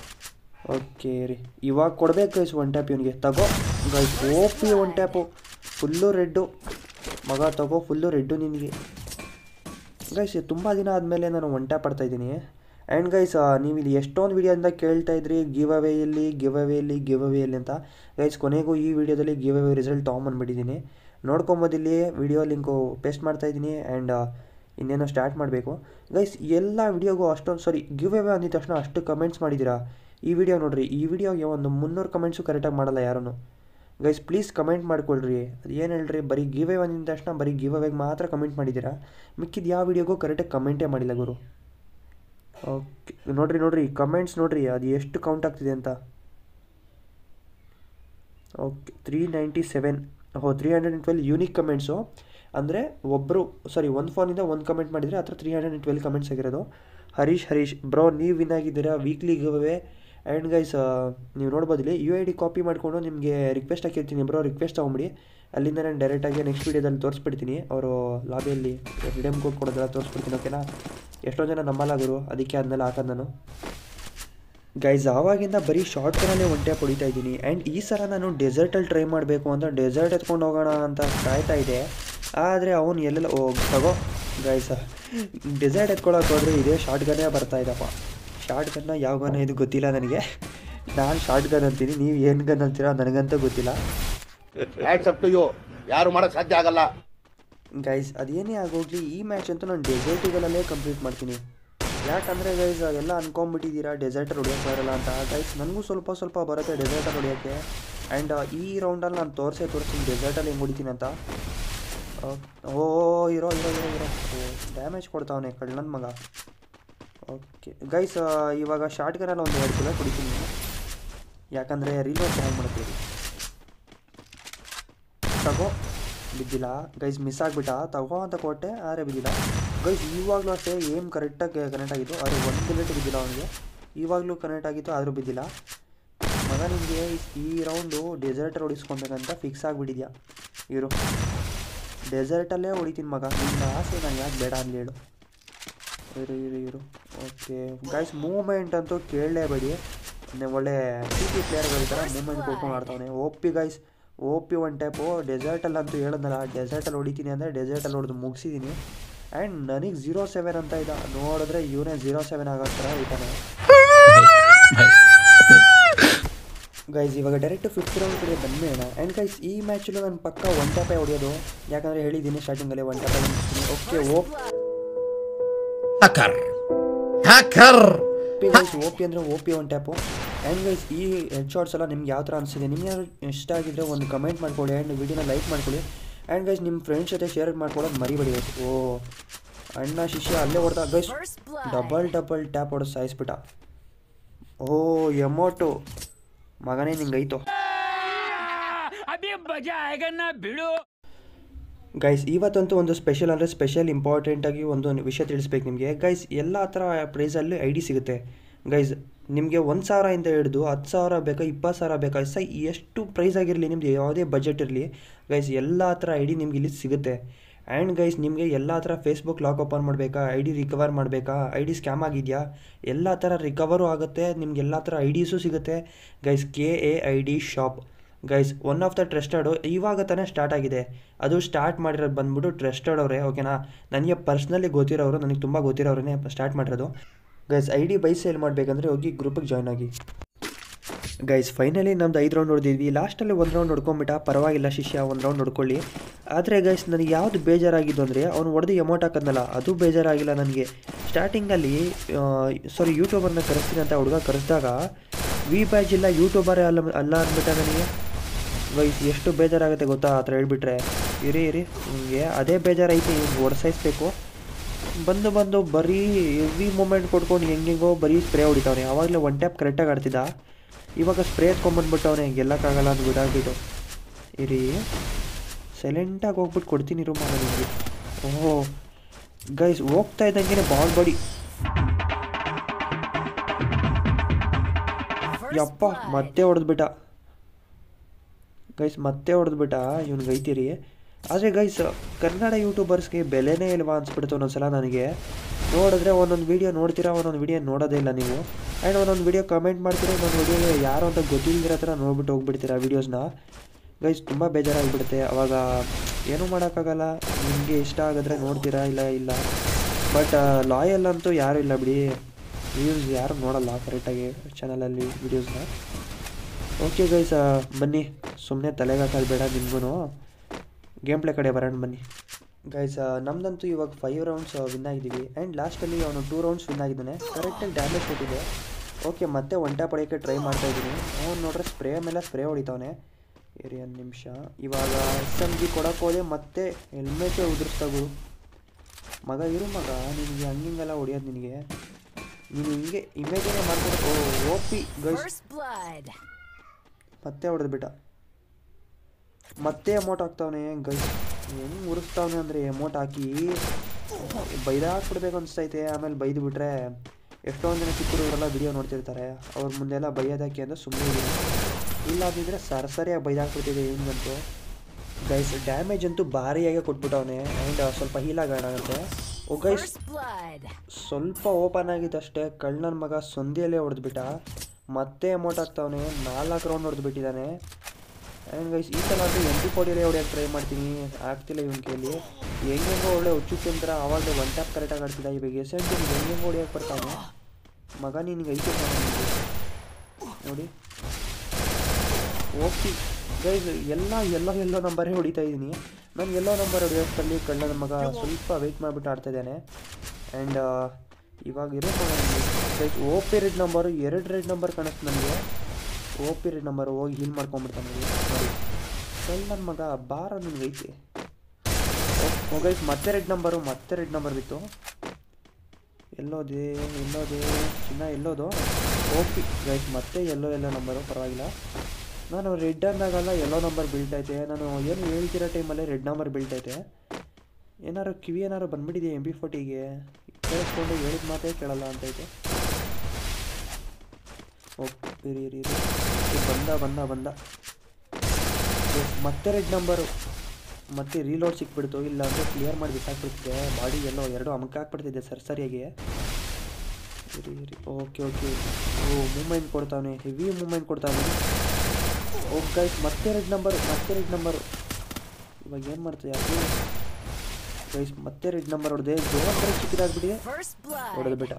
ಓಕೆ ರೀ ಇವಾಗ ಕೊಡ್ಬೇಕು ಗೈಸ್ ಒನ್ ಟ್ಯಾಪ್ ಇವನಿಗೆ ತಗೋ guys O P one tap full red ಮಗ ತಗೋ ಫುಲ್ಲು ರೆಡ್ಡು ನಿನಗೆ ಗೈಸ್ ತುಂಬ ದಿನ ಆದಮೇಲೆ ನಾನು ಒನ್ ಟ್ಯಾಪ್ ಆಡ್ತಾ ಇದ್ದೀನಿ ಆ್ಯಂಡ್ ಗೈಸ್ ನೀವು ಇಲ್ಲಿ ಎಷ್ಟೊಂದು ವೀಡಿಯೋದಿಂದ ಕೇಳ್ತಾ ಇದ್ರಿ ಗಿವ್ ಅವೇಯಲ್ಲಿ ಗಿವ್ ಅವೇಯಲ್ಲಿ ಗಿವ್ ಅವೇಯಲ್ಲಿ ಅಂತ ಗೈಸ್ ಕೊನೆಗೂ ಈ ವಿಡಿಯೋದಲ್ಲಿ ಗಿವ್ ಅವೇ ರಿಸಲ್ಟ್ ತೊಗೊಂಬಂದ್ಬಿಟ್ಟಿದ್ದೀನಿ ನೋಡ್ಕೊಬೋದು ಇಲ್ಲಿ ವಿಡಿಯೋ ಲಿಂಕು ಪೇಸ್ಟ್ ಮಾಡ್ತಾ ಇದ್ದೀನಿ ಆ್ಯಂಡ್ ಇನ್ನೇನೋ ಸ್ಟಾರ್ಟ್ ಮಾಡಬೇಕು ಗೈಸ್ ಎಲ್ಲ ವಿಡಿಯೋಗೂ ಅಷ್ಟೊಂದು ಸಾರಿ ಗಿವ್ ಅವೇ ಅಂದಿದ ತಕ್ಷಣ ಅಷ್ಟು ಕಮೆಂಟ್ಸ್ ಮಾಡಿದ್ದೀರಾ ಈ ವಿಡಿಯೋ ನೋಡ್ರಿ ಈ ವಿಡಿಯೋಗೆ ಒಂದು ಮುನ್ನೂರು ಕಮೆಂಟ್ಸು ಕರೆಕ್ಟಾಗಿ ಮಾಡಲ್ಲ ಯಾರೂ ಗೈಸ್ ಪ್ಲೀಸ್ ಕಮೆಂಟ್ ಮಾಡ್ಕೊಳ್ರಿ ಅದು ಏನು ಹೇಳ್ರಿ ಬರೀ ಗಿವ್ ಅವೇ ಅಂದಿದ ತಕ್ಷಣ ಬರೀ ಗಿವ್ ಅವೇಗೆ ಮಾತ್ರ ಕಮೆಂಟ್ ಮಾಡಿದ್ದೀರಾ ಮಿಕ್ಕಿದ ಯಾವ ವಿಡಿಯೋಗೂ ಕರೆಕ್ಟಾಗಿ ಕಮೆಂಟೇ ಮಾಡಿಲ್ಲ ಗುರು ಓಕೆ ನೋಡ್ರಿ ನೋಡ್ರಿ ಕಮೆಂಟ್ಸ್ ನೋಡ್ರಿ ಅದು ಎಷ್ಟು ಕೌಂಟ್ ಆಗ್ತಿದೆ ಅಂತ ಓಕೆ ತ್ರೀ ನೈಂಟಿ ಸೆವೆನ್ ಹೋ three hundred and twelve unique comments ಅಂದರೆ ಒಬ್ಬರು ಸಾರಿ ಒಂದು ಫೋನಿಂದ ಒಂದು ಕಮೆಂಟ್ ಮಾಡಿದರೆ ಹತ್ರ three hundred and twelve comments ಆಗಿರೋದು ಹರೀಶ್ ಹರೀಶ್ ಬ್ರೋ ನೀವು ವಿನ್ ಆಗಿದ್ದೀರಾ ವೀಕ್ಲಿ ಗಿವ್ವೇ ಆ್ಯಂಡ್ ಗೈಸ್ ನೀವು ನೋಡ್ಬೋದು ಇಲ್ಲಿ ಯು ಐ ಡಿ ಕಾಪಿ ಮಾಡಿಕೊಂಡು ನಿಮಗೆ ರಿಕ್ವೆಸ್ಟ್ ಹಾಕಿರ್ತೀನಿ ಬ್ರೋ ರಿಕ್ವೆಸ್ಟ್ ತೊಗೊಂಬಿಡಿ ಅಲ್ಲಿಂದ ನಾನು ಡೈರೆಕ್ಟಾಗಿ ನೆಕ್ಸ್ಟ್ ವೀಡಿಯೋದಲ್ಲಿ ತೋರಿಸ್ಬಿಡ್ತೀನಿ ಅವರು ಲಾಬಿಯಲ್ಲಿ ರಿಡಮ್ ಕೋಡ್ ಕೊಡೋದೆಲ್ಲ ತೋರಿಸ್ಬಿಡ್ತೀನಿ ಓಕೆನಾ ಎಷ್ಟೋ ಜನ ನಂಬಲ್ಲ ಗುರು ಅದಕ್ಕೆ ಅದನ್ನೆಲ್ಲ ಹಾಕೋದು ನಾನು ಗೈಸ್ ಆವಾಗಿಂದ ಬರೀ ಶಾರ್ಟ್ ಕನ್ನಲ್ಲೇ ಒನ್ ಟ್ಯಾಪ್ ಹೊಡಿತಾ ಇದ್ದೀನಿ ಆ್ಯಂಡ್ ಈ ಸಲ ನಾನು ಡೆಸರ್ಟಲ್ಲಿ ಟ್ರೈ ಮಾಡಬೇಕು ಅಂತ ಡೆಸರ್ಟ್ ಎತ್ಕೊಂಡು ಹೋಗೋಣ ಅಂತ ಕಾಯ್ತಾ ಇದೆ ಆದರೆ ಅವನು ಎಲ್ಲೆಲ್ಲ ಓ ತಗೋ ಗೈಸ ಡೆಸರ್ಟ್ ಎತ್ಕೊಳ್ಳೋಕೆ ಹೋದರೆ ಇದೇ ಶಾರ್ಟ್ ಗನ್ನೇ ಬರ್ತಾ ಇದ್ದಪ್ಪ ಶಾರ್ಟ್ ಗನ್ನ ಯಾವ ಗನ್ನ ಇದು ಗೊತ್ತಿಲ್ಲ ನನಗೆ ನಾನು ಶಾರ್ಟ್ ಗನ್ ಅಂತೀನಿ ನೀವು ಏನು ಗನ್ ಅಂತೀರಾ ನನಗಂತೂ ಗೊತ್ತಿಲ್ಲ ಯಾರು ಮಾಡಕ್ ಸಾಧ್ಯ ಆಗಲ್ಲ ಗೈಸ್ ಅದೇನೇ ಆಗೋಗ್ಲಿ ಈ ಮ್ಯಾಚ್ ಅಂತೂ ನಾನು ಡೆಸರ್ಟಿಗಳಲ್ಲೇ ಕಂಪ್ಲೀಟ್ ಮಾಡ್ತೀನಿ ಯಾಕಂದರೆ ಗೈಸ್ ಎಲ್ಲ ಅನ್ಕೊಂಬಿಟ್ಟಿದ್ದೀರಾ ಡೆಸರ್ಟರ್ ಹೊಡಿಯೋಕ್ಕೆ ಬರಲ್ಲ ಅಂತ ಗೈಸ್ ನನಗೂ ಸ್ವಲ್ಪ ಸ್ವಲ್ಪ ಬರುತ್ತೆ ಡೆಸರ್ಟರ್ ಹೊಡಿಯೋಕ್ಕೆ ಆ್ಯಂಡ್ ಈ ರೌಂಡಲ್ಲಿ ನಾನು ತೋರಿಸೇ ತೋರಿಸ್ತೀನಿ ಡೆಸರ್ಟಲ್ಲಿ ಹೆಂಗೆ ಹೊಡಿತೀನಿ ಅಂತ ಓ ಇರೋ ಇರೋ ಇರೋ ಇರೋ ಡ್ಯಾಮೇಜ್ ಕೊಡ್ತಾವನೆ ಕಳ್ಳನ ಮಗ ಓಕೆ ಗೈಸ್ ಇವಾಗ ಶಾರ್ಟ್ ಗನ್ನೆಲ್ಲ ಒಂದು ಎರಡು ಕಿಲೋ ಕುಡಿತೀನಿ ಯಾಕಂದರೆ ರೀಲೋಡ್ ಚೆನ್ನಾಗಿ ಮಾಡ್ತೀವಿ ತಗೋ ಬಿದ್ದಿಲ್ಲ ಗೈಸ್ ಮಿಸ್ ಆಗಿಬಿಟ್ಟ ತಗೋ ಅಂತ ಕೊಟ್ಟೆ ಆದರೆ ಬಿದ್ದಿಲ್ಲ ಗೈಸ್ ಇವಾಗಲೂ ಅಷ್ಟೇ ಏಮ್ ಕರೆಕ್ಟಾಗಿ ಕನೆಕ್ಟ್ ಆಗಿತ್ತು ಆದರೆ ಒಂದು ಬುಲೆಟ್ ಬಿದ್ದಿಲ್ಲ ಅವನಿಗೆ ಇವಾಗಲೂ ಕನೆಕ್ಟ್ ಆಗಿತ್ತು ಆದರೂ ಬಿದ್ದಿಲ್ಲ ಮಗ ನಿಮಗೆ ಈ ರೌಂಡು ಡೆಸರ್ಟರ್ ಹೊಡಿಸ್ಕೊಬೇಕಂತ ಫಿಕ್ಸ್ ಆಗಿಬಿಟ್ಟಿದ್ಯಾ ಇರು ಡೆಸರ್ಟಲ್ಲೇ ಹೊಡಿತೀನಿ ಮಗ ನಿನ್ನ ಆಸೆ ನಾನು ಯಾಕೆ ಬೇಡ ಅಂತ ಹೇಳು ಇರು ಇರು ಇರು ಓಕೆ ಗೈಸ್ ಮೂಮೆಂಟ್ ಅಂತೂ ಕೇಳಲೇಬೇಡಿ ಅಂದ್ರೆ ಒಳ್ಳೆ ಟಿ ಪಿ ಪ್ಲೇಯರ್ಗಳ ಥರ ಮೂಮೆಂಟ್ ಕೊಟ್ಕೊಂಡು ಆಡ್ತಾವನೆ O P guys O P one tap ಡೆಸರ್ಟಲ್ಲಿ ಅಂತೂ ಹೇಳೋದಲ್ಲ ಡೆಸರ್ಟಲ್ಲಿ ಹೊಡಿತೀನಿ ಅಂದರೆ ಡೆಸರ್ಟಲ್ಲಿ ಹೊಡೆದು ಮುಗಿಸಿದ್ದೀನಿ ಆ್ಯಂಡ್ ನನಗೆ ಜೀರೋ ಸೆವೆನ್ ಅಂತ ಇದ್ದ ನೋಡಿದ್ರೆ ಇವನೇ ಜೀರೋ ಸೆವೆನ್ ಆಗೋ ಥರ ಇದ್ದಾನೆ ಗೈಸ್ ಇವಾಗ ಡೈರೆಕ್ಟ್ ಫಿಫ್ತ್ ರೌಂಡ್ ಕಡೆ ಬಂದ್ಮೇಣ ಆ್ಯಂಡ್ ಗೈಸ್ ಈ ಮ್ಯಾಚಲ್ಲೂ ನಾನು ಪಕ್ಕ ಒನ್ ಟ್ಯಾಪೇ ಹೊಡೆಯೋದು ಯಾಕಂದರೆ ಹೇಳಿದ್ದೀನಿ ಸ್ಟಾರ್ಟಿಂಗಲ್ಲಿ ಒನ್ ಟ್ಯಾಪೇ okay O hacker hacker P guys O P ಅಂದರೆ O P one tap and guys ಈ ಹೆಡ್ ಶಾರ್ಟ್ಸ್ ಎಲ್ಲ ನಿಮ್ಗೆ ಯಾವ ಥರ ಅನಿಸಿದೆ ನಿಮ್ಗೆ ಯಾರು ಇಷ್ಟ ಆಗಿದ್ರೆ ಒಂದು ಕಮೆಂಟ್ ಮಾಡ್ಕೊಳ್ಳಿ ಆ್ಯಂಡ್ ವಿಡಿಯೋನ ಲೈಕ್ ಮಾಡ್ಕೊಳ್ಳಿ ಆ್ಯಂಡ್ ಗೈಸ್ ನಿಮ್ಮ ಫ್ರೆಂಡ್ಸ್ ಜೊತೆ ಶೇರ್ ಮಾಡ್ಕೊಳ್ಳೋದು ಮರಿಬೇಡಿ ಗೈಸ್ ಓ ಅಣ್ಣ ಶಿಷ್ಯ ಅಲ್ಲೇ ಹೊಡೆದ guys First blood. Double double tap ಹೊಡೆದು ಸಾಯಿಸ್ಬಿಟ್ಟ ಓ ಎಮೋಟು ಮಗನೇ ನಿಂಗೈತು ಗೈಸ್ ಇವತ್ತಂತೂ ಒಂದು ಸ್ಪೆಷಲ್ ಅಂದರೆ ಸ್ಪೆಷಲ್ ಇಂಪಾರ್ಟೆಂಟಾಗಿ ಒಂದು ವಿಷಯ ತಿಳಿಸ್ಬೇಕು ನಿಮಗೆ ಗೈಸ್ ಎಲ್ಲ ಥರ ಪ್ರೈಸಲ್ಲಿ ಐ ಡಿ ಸಿಗುತ್ತೆ ಗೈಸ್ ನಿಮಗೆ ಒಂದು ಸಾವಿರದಿಂದ ಹಿಡಿದು ಹತ್ತು ಸಾವಿರ ಬೇಕಾ ಇಪ್ಪತ್ತು ಸಾವಿರ ಬೇಕಾ ಸ ಎಷ್ಟು ಪ್ರೈಸ್ ಆಗಿರಲಿ ನಿಮ್ದು ಯಾವುದೇ ಬಜೆಟ್ ಇರಲಿ ಗೈಸ್ ಎಲ್ಲ ಥರ ಐ ಡಿ ನಿಮ್ಗೆ ಇಲ್ಲಿ ಸಿಗುತ್ತೆ ಆ್ಯಂಡ್ ಗೈಸ್ ನಿಮಗೆ ಎಲ್ಲ ಥರ ಫೇಸ್ಬುಕ್ ಲಾಕ್ ಓಪನ್ ಮಾಡಬೇಕಾ ಐ ಡಿ ರಿಕವರ್ ಮಾಡಬೇಕಾ ಐ ಡಿ ಸ್ಕ್ಯಾಮ್ ಆಗಿದೆಯಾ ಎಲ್ಲ ಥರ ರಿಕವರು ಆಗುತ್ತೆ ನಿಮ್ಗೆ ಎಲ್ಲ ಥರ ಐ ಡಿಸು ಸಿಗುತ್ತೆ guys K A I D shop guys one of the trusted ಇವಾಗ ತಾನೇ ಸ್ಟಾರ್ಟ್ ಆಗಿದೆ ಅದು ಸ್ಟಾರ್ಟ್ ಮಾಡಿರೋದು ಬಂದ್ಬಿಟ್ಟು ಟ್ರಸ್ಟೆಡ್ ಅವರೇ ಓಕೆನಾ ನನಗೆ ಪರ್ಸ್ನಲಿ ಗೊತ್ತಿರೋರು ನನಗೆ ತುಂಬ ಗೊತ್ತಿರೋರೇ ಸ್ಟಾರ್ಟ್ ಮಾಡಿರೋದು guys I D buy sale ಮಾಡಬೇಕಂದ್ರೆ ಹೋಗಿ ಗ್ರೂಪಿಗೆ ಜಾಯ್ನ್ ಆಗಿ ಗೈಸ್ ಫೈನಲಿ ನಮ್ದು ಐದು ರೌಂಡ್ ಹೊಡೆದಿದ್ವಿ ಲಾಸ್ಟಲ್ಲಿ ಒಂದು ರೌಂಡ್ ಹೊಡ್ಕೊಂಬಿಟ್ಟ ಪರವಾಗಿಲ್ಲ ಶಿಷ್ಯ ಒಂದು ರೌಂಡ್ ಹೊಡ್ಕೊಳ್ಳಿ ಆದರೆ ಗೈಸ್ ನನಗೆ ಯಾವುದು ಬೇಜಾರಾಗಿದ್ದು ಅಂದರೆ ಅವ್ನು ಹೊಡೆದು ಎಮೌಂಟ್ ಹಾಕೋದ್ನಲ್ಲ ಅದು ಬೇಜಾರಾಗಿಲ್ಲ ನನಗೆ ಸ್ಟಾರ್ಟಿಂಗಲ್ಲಿ ಸಾರಿ ಯೂಟ್ಯೂಬರ್ನ ಕರೆಸ್ತೀನಿ ಅಂತ ಹುಡುಗ ಕರೆಸಿದಾಗ ವಿ ಬ್ಯಾಜ್ ಇಲ್ಲ ಯೂಟ್ಯೂಬರೇ ಅಲ್ಲ ಅಲ್ಲ ಅಂದ್ಬಿಟ್ಟ ನನಗೆ ಗೈಸ್ ಎಷ್ಟು ಬೇಜಾರಾಗುತ್ತೆ ಗೊತ್ತಾ ಆ ಥರ ಹೇಳ್ಬಿಟ್ರೆ ಇರಿ ಇರಿ ನಿಮಗೆ ಅದೇ ಬೇಜಾರೈತೆ ಇವ್ನು ಹೊಡ್ಸೈಸ್ಬೇಕು ಬಂದು ಬಂದು ಬರೀ ಹೆವಿ ಮೂಮೆಂಟ್ ಕೊಟ್ಕೊಂಡು ಹೆಂಗೆಂಗೋ ಬರೀ ಸ್ಪ್ರೇ ಹೊಡಿತಾವನೆ ಆವಾಗಲೇ ಒನ್ ಟ್ಯಾಪ್ ಕರೆಕ್ಟಾಗಿ ಆಡ್ತಿದ್ದ ಇವಾಗ ಸ್ಪ್ರೇ ಎತ್ಕೊಂಡ್ಬಂದ್ಬಿಟ್ಟವನೆ ಗೆಲ್ಲಕ್ಕಾಗಲ್ಲ ಅಂತ ಬಿಡಾಗ್ಬಿಟ್ಟು ಇರಿ ಸೈಲೆಂಟಾಗಿ ಹೋಗ್ಬಿಟ್ಟು ಕೊಡ್ತೀನಿ ಇರು ಮಗ ನಿಮಗೆ ಓಹೋ ಗೈಸ್ ಹೋಗ್ತಾ ಇದ್ದಂಗೆ ಬಾಲ್ ಬಡಿ ಯಪ್ಪ ಮತ್ತೆ ಹೊಡೆದ್ಬಿಟ್ಟ ಗೈಸ್ ಮತ್ತೆ ಹೊಡೆದ್ಬಿಟ್ಟ ಇವ್ನಿಗೆ ಐತಿರಿ ಆದರೆ ಗೈಸ್ ಕನ್ನಡ ಯೂಟ್ಯೂಬರ್ಸ್ಗೆ ಬೆಲೆನೇ ಇಲ್ವಾ ಅನ್ಸ್ಬಿಡ್ತು ಒಂದೊಂದ್ಸಲ ನನಗೆ ನೋಡಿದ್ರೆ ಒಂದೊಂದು ವೀಡಿಯೋ ನೋಡ್ತೀರಾ ಒಂದೊಂದು ವೀಡಿಯೋ ನೋಡೋದೇ ಇಲ್ಲ ನೀವು ಆ್ಯಂಡ್ ಒಂದೊಂದು ವೀಡಿಯೋ ಕಮೆಂಟ್ ಮಾಡ್ತೀರಾ ಇನ್ನೊಂದು ವೀಡಿಯೋ ಯಾರು ಅಂತ ಗೊತ್ತಿಲ್ದಿರೋ ಥರ ನೋಡ್ಬಿಟ್ಟು ಹೋಗ್ಬಿಡ್ತೀರಾ ವೀಡಿಯೋಸ್ನ ಗೈಸ್ ತುಂಬ ಬೇಜಾರಾಗಿಬಿಡುತ್ತೆ ಅವಾಗ ಏನೂ ಮಾಡೋಕ್ಕಾಗಲ್ಲ ನಿಮಗೆ ಇಷ್ಟ ಆಗಿದ್ರೆ ನೋಡ್ತೀರಾ ಇಲ್ಲ ಇಲ್ಲ ಬಟ್ ಲಾಯಲ್ ಅಂತೂ ಯಾರೂ ಇಲ್ಲ ಬಿಡಿ ವ್ಯೂಸ್ ಯಾರು ನೋಡಲ್ಲ ಕರೆಕ್ಟಾಗಿ ಚಾನಲಲ್ಲಿ ವೀಡಿಯೋಸ್ನ ಓಕೆ ಗೈಸ್ ಬನ್ನಿ ಸುಮ್ಮನೆ ತಲೆಗೆ ಹಾಕೋದು ಬೇಡ ನಿಮಗೂ ಗೇಮ್ ಪ್ಲೇ ಕಡೆ ಬರೋಣ ಬನ್ನಿ ಗೈಸ್ ನಮ್ದಂತೂ ಇವಾಗ ಫೈವ್ ರೌಂಡ್ಸ್ ವಿನ್ ಆಗಿದ್ದೀವಿ ಆ್ಯಂಡ್ ಲಾಸ್ಟಲ್ಲಿ ಅವನು ಟೂ ರೌಂಡ್ಸ್ ವಿನ್ ಆಗಿದ್ದಾನೆ ಕರೆಕ್ಟಾಗಿ ಡ್ಯಾಮೇಜ್ ಕೊಟ್ಟಿದೆ ಓಕೆ ಮತ್ತೆ ಒನ್ ಟ್ಯಾಪ್ ಹೊಡೆಯೋಕ್ಕೆ ಟ್ರೈ ಮಾಡ್ತಾ ಇದ್ದೀನಿ ಅವ್ನು ನೋಡ್ರೆ ಸ್ಪ್ರೇ ಮೇಲೆ ಸ್ಪ್ರೇ ಹೊಡಿತಾವನೆ ಇರಿ ಒಂದು ನಿಮಿಷ ಇವಾಗ ಎಸ್ ಎಮ್ ಜಿ ಕೊಡೋಕೆ ಹೋದೆ ಮತ್ತೆ ಹೆಲ್ಮೆಟೇ ಉದುರಿಸ್ತಾಗು ಮಗ ಇರು ಮಗ ನಿನಗೆ ಹಂಗಿಂಗೆಲ್ಲ ಹೊಡಿಯೋದು ನಿನಗೆ ನೀನು ಹಿಂಗೆ ಇಮೇಜನೇ ಮಾಡ್ಕೊಂಡು ಓ O P guys First blood. ಮತ್ತೆ ಹೊಡೆದ್ಬಿಟ್ಟ ಮತ್ತೆ ಅಮೌಂಟ್ ಹಾಕ್ತಾವನೆ ಗೈಸ್ ಹೆಂಗೆ ಉರಿಸ್ತಾವನೆ ಅಂದರೆ ಅಮೌಂಟ್ ಹಾಕಿ ಬೈದ ಹಾಕ್ಬಿಡ್ಬೇಕು ಅನಿಸ್ತೈತೆ ಆಮೇಲೆ ಬೈದು ಬಿಟ್ರೆ ಎಷ್ಟೊಂದು ಜನ ಚಿಕ್ಕ ಹುಡುಗರೆಲ್ಲ ವಿಡಿಯೋ ನೋಡ್ತಿರ್ತಾರೆ ಅವ್ರ ಮುಂದೆಲ್ಲ ಬೈಯೋದಕ್ಕೆ ಅಂದರೆ ಸುಮ್ಮನೆ ಇದ್ದೀನಿ ಇಲ್ಲ ಅಂದಿದ್ರೆ ಸರಸರಿಯಾಗಿ ಬೈದಾಕ್ಬಿಡ್ತಿದೆ ಇವನಿಗಂತೂ ಗೈಸ್ ಡ್ಯಾಮೇಜ್ ಅಂತೂ ಭಾರಿಯಾಗೆ ಕೊಟ್ಬಿಟ್ಟವನೆ ಆ್ಯಂಡ್ ಸ್ವಲ್ಪ ಹೀಲಾಗಣಾಗುತ್ತೆ ಓ ಗೈಸ್ First blood. ಸ್ವಲ್ಪ ಓಪನ್ ಆಗಿದ್ದಷ್ಟೇ ಕಳ್ಳನ ಮಗ ಸಂಧಿಯಲ್ಲೇ ಹೊಡೆದ್ಬಿಟ್ಟ ಮತ್ತೆ ಅಮೌಂಟ್ ಆಗ್ತಾವನೆ ನಾಲ್ಕು ರೌಂಡ್ ಹೊಡೆದ್ಬಿಟ್ಟಿದ್ದಾನೆ ಆ್ಯಂಡ್ ಗೈಸ್ ಈ ಸಲ ಅಂತೂ ಎಂಟಿ ಕೋಡಿಯಲ್ಲೇ ಹೊಡಿಯೋಕೆ ಟ್ರೈ ಮಾಡ್ತೀನಿ ಆಗ್ತಿಲ್ಲ ಇವನ ಕೈಲಿ ಹೆಂಗೆಂಗೋ ಒಳ್ಳೆ ಹುಚ್ಚುಚ್ಚಿನ ಥರ ಅವಾಗ ಒನ್ ಟ್ಯಾಪ್ ಕರೆಕ್ಟಾಗಿ ಆಡ್ತಿದ್ದ ಇವಾಗ ಎಸ್ ಎನ್ ಟಿ ಹೆಂಗೆಂಗೋ ಹೊಡಿಯೋಕೆ ಬರ್ತಾನೆ ಮಗ ನಿನಗೆ ಐತೆ ನೋಡಿ ಓಕೆ ಗೈಸ್ ಎಲ್ಲ ಎಲ್ಲೋ ಎಲ್ಲೋ ನಂಬರೇ ಹೊಡಿತಾ ಇದ್ದೀನಿ ನಾನು ಎಲ್ಲೋ ನಂಬರ್ ಹೊಡೆಯೋಷ್ಟರಲ್ಲಿ ಕಳ್ಳನ ಮಗ ಸ್ವಲ್ಪ ವೆಯ್ಟ್ ಮಾಡಿಬಿಟ್ಟು ಆಡ್ತಾ ಇದ್ದಾನೆ ಆ್ಯಂಡ್ ಇವಾಗ ಇರೋ guys O P red number ಎರಡು ರೆಡ್ ನಂಬರ್ ಕಾಣಿಸ್ತು ನನಗೆ ಓ ಪಿ ರೆಡ್ ನಂಬರ್ ಹೋಗಿ ಹೀಲ್ ಮಾಡ್ಕೊಂಡ್ಬಿಡ್ತಾನೆ ನೋಡಿ ನೋಡಿ ಕಳ್ಳನ ಮಗ ಬಾರ ನನಗೈತೆ ಓ ಗೈಸ್ ಮತ್ತೆ ರೆಡ್ ನಂಬರು ಮತ್ತೆ ರೆಡ್ ನಂಬರ್ ಬಿತ್ತು ಎಲ್ಲೋದೆ ಎಲ್ಲೋದೆ ಚಿನ್ನ ಎಲ್ಲೋದು ಓಕೆ ಗೈಸ್ ಮತ್ತೆ ಎಲ್ಲೋ ಎಲ್ಲೋ ನಂಬರು ಪರವಾಗಿಲ್ಲ ನಾನು ರೆಡ್ ಅಂದಾಗಲ್ಲ ಎಲ್ಲೋ ನಂಬರ್ ಬೀಳ್ತೈತೆ ನಾನು ಏನು ಹೇಳ್ತಿರೋ ಟೈಮಲ್ಲೇ ರೆಡ್ ನಂಬರ್ ಬೀಳ್ತೈತೆ ಏನಾರು ಕಿವಿ ಏನಾರು ಬಂದ್ಬಿಟ್ಟಿದೆ ಎಮ್ ಬಿ ಫೋರ್ಟಿಗೆ ಕೇಳಿಸ್ಕೊಂಡು ಹೇಳಿದ ಮಾತೇ ಕೇಳಲ್ಲ ಅಂತೈತೆ ಓಕೆ ಇರಿ ಇರಿ ಇರಿ ಏ, ಬಂದ ಬಂದ ಬಂದ Yes, ಮತ್ತೆ ರೆಡ್ ನಂಬರು ಮತ್ತೆ ರೀಲೋಡ್ ಸಿಕ್ಬಿಡ್ತು ಇಲ್ಲ ಅಂದರೆ ಕ್ಲಿಯರ್ ಮಾಡಿ ಬಿಸಾಕ್ಬಿಡ್ತಿದ್ದೆ ಬಾಡಿ ಎಲ್ಲೋ ಎರಡು ಅಮಕ ಹಾಕ್ಬಿಡ್ತಿದ್ದೆ ಸರ್ ಸರಿಯಾಗಿ ಇರಿ ಇರಿ ಓಕೆ ಓಕೆ ಓ ಮೂಮೆಂಟ್ ಕೊಡ್ತಾವನೆ ಹೆವಿ ಮೂಮೆಂಟ್ ಕೊಡ್ತಾವನೆ ಓ ಗೈಸ್ ಮತ್ತೆ ರೆಡ್ ನಂಬರ್ ಮತ್ತೆ ರೆಡ್ ನಂಬರು ಇವಾಗ ಏನು ಮಾಡ್ತೀಯ ಗೈಸ್ ಮತ್ತೆ ರೆಡ್ ನಂಬರ್ ಹೊಡೆದೆ ಜೋನ್ ಕಡೆ ಚಿಕ್ಕದಾಗ್ಬಿಟ್ಟಿದೆ First blood. ಹೊಡೆದು ಬಿಟ್ಟ